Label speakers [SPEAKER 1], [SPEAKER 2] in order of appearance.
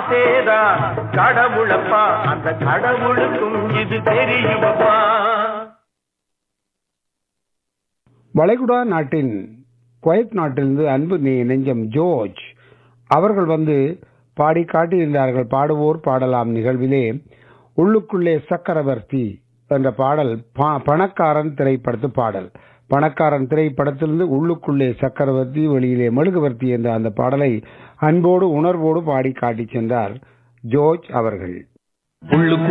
[SPEAKER 1] காசேதான் கடவுளப்பா அந்த கடவுளுக்கும் இது தெரியுமப்பா
[SPEAKER 2] வளைகுடா நாட்டின் குவைத் நாட்டிலிருந்து அன்பு நெ- நெஞ்சம் ஜோர்ஜ் அவர்கள் வந்து பாடி காட்டியிருந்தார்கள் பாடுவோர் பாடலாம் நிகழ்விலே உள்ளுக்குள்ளே சக்கரவர்த்தி என்ற பாடல் ப- பணக்காரன் திரைப்படத்து பாடல் பணக்காரன் திரைப்படத்திலிருந்து உள்ளுக்குள்ளே சக்கரவர்த்தி வெளியிலே மெழுகுவர்த்தி என்ற அந்த பாடலை அன்போடு உணர்வோடு பாடி காட்டிச் சென்றார் ஜோர்ஜ் அவர்கள்
[SPEAKER 1] உள்ளுக்குள்ளே